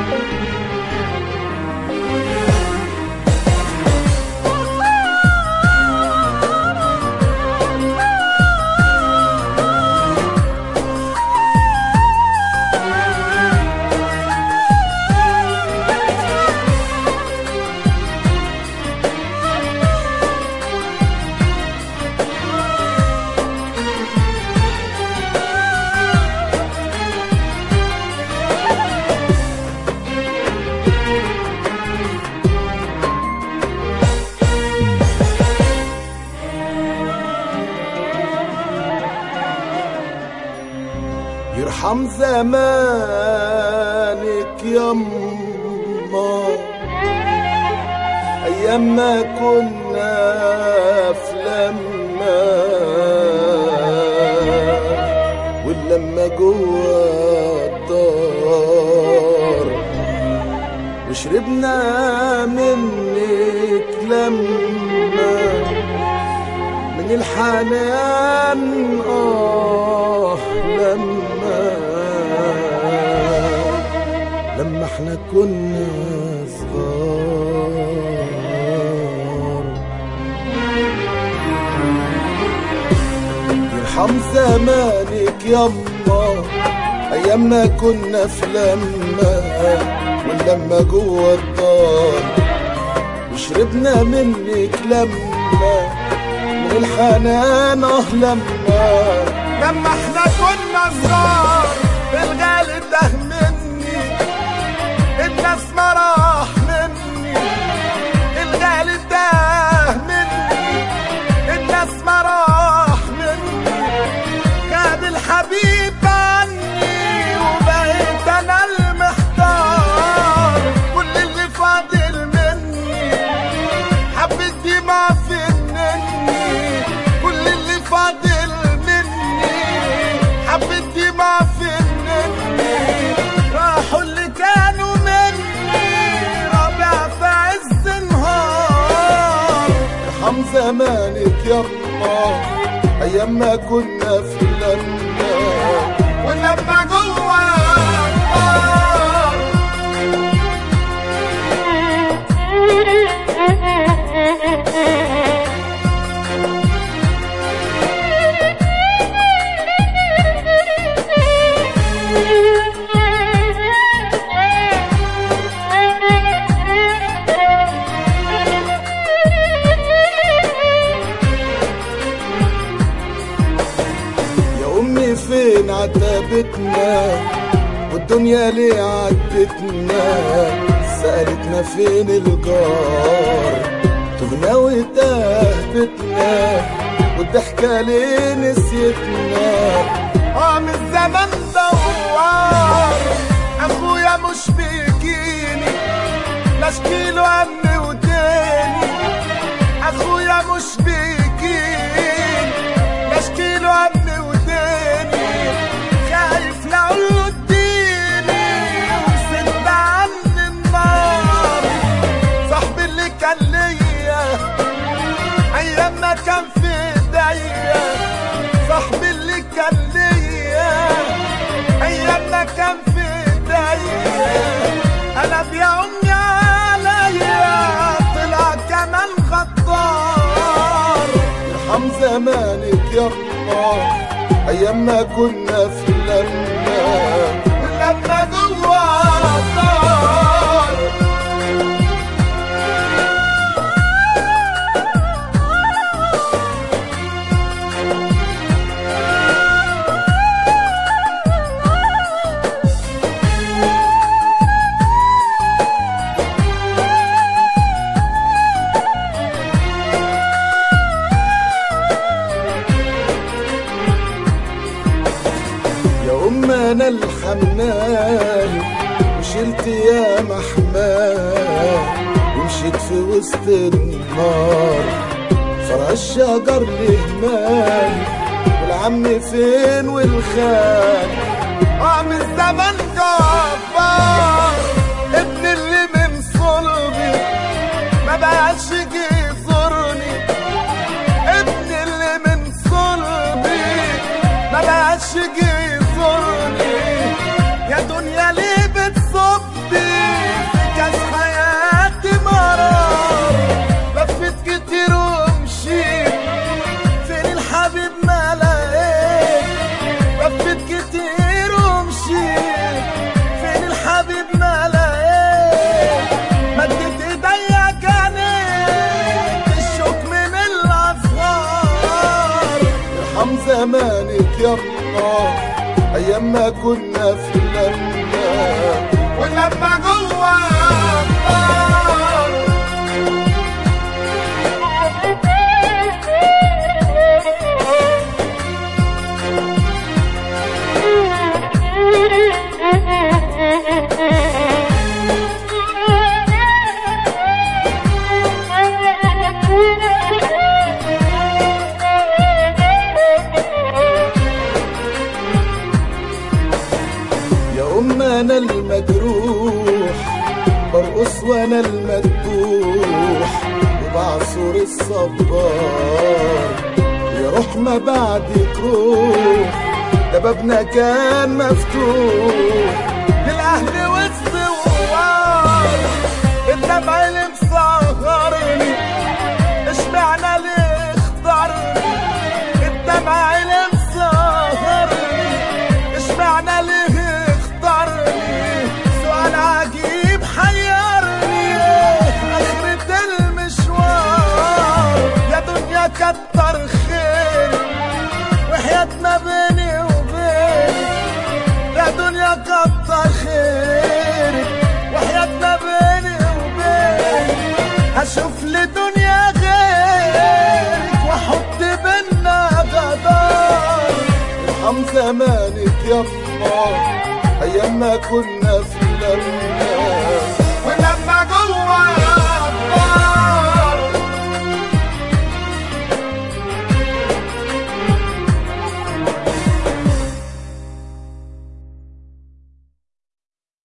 يرحم زمانك يما ايام ما كنا في لما واللما جوا الدار وشربنا منك لما من الحنان آه لما لما احنا كنا صغار يرحم زمانك يما ايامنا كنا في لما واللما جوا الدار وشربنا منك لما من الحنان اه لما لما احنا كنا صغار الغالي ده مني الناس ما راح مني الغالي ده مني الناس ما راح مني خد الحبيب عني وبقيت انا المحتار كل اللي فاضل مني حبيتي ما فنني كل اللي فاضل مني حبيتي ما فنني راحوا اللي كانوا مني رابع في عز النهار ارحم زمانك يما ايام ما كنا في لما ولما جوا النار يا امي فين عتبتنا والدنيا ليه عدتنا سألتنا فين الجار تهنا وتهبتنا والضحكة ليه نسيتنا اه من زمان دوار اخويا مش بيجيني لا اشكيله امي وديني اخويا مش بيجيني لا اشكيله امي وديني خايف لا اديني وسد عني النار صاحبي اللي كان ليا ايام ما كان في ايديا صاحبي اللي كان ليا ايام ما كان في ايديا انا يا امي عليا طلع كمان غدار ارحم زمانك يما ايام ما كنا في لما ولما جوا الدار يا ام انا الحمال وشلت يا محمال ومشيت في وسط النار فرع الشجر لهمال والعم فين والخال اه من زمان جبار ابن اللي من صلبي ما بقاش يجي يزورني ابن اللي من صلبي ما بقاش يجي يزورني يا دنيا ليه بتصبي زمانك يما ايام ما كنا في لما ولما جوه الدار يا ام انا المجروح برقص وانا المذبوح وبعصر الصبار يا روح ما بعدك روح ده بابنا كان مفتوح للاهل والثوار الدمع اللي مسهرني اشمعنى ليه اختارني الدمع اللي مسهرني اشمعنى ليه اختارني سؤال عجيب حيرني اخرة المشوار يا دنيا كتر خير وحياة ما بيني وبينك يا دنيا كتر خيرك وحياتنا بيني وبينك هشوف لي دنيا غيرك واحط بينا جدار ارحم زمانك يما ايام ما كنا في لما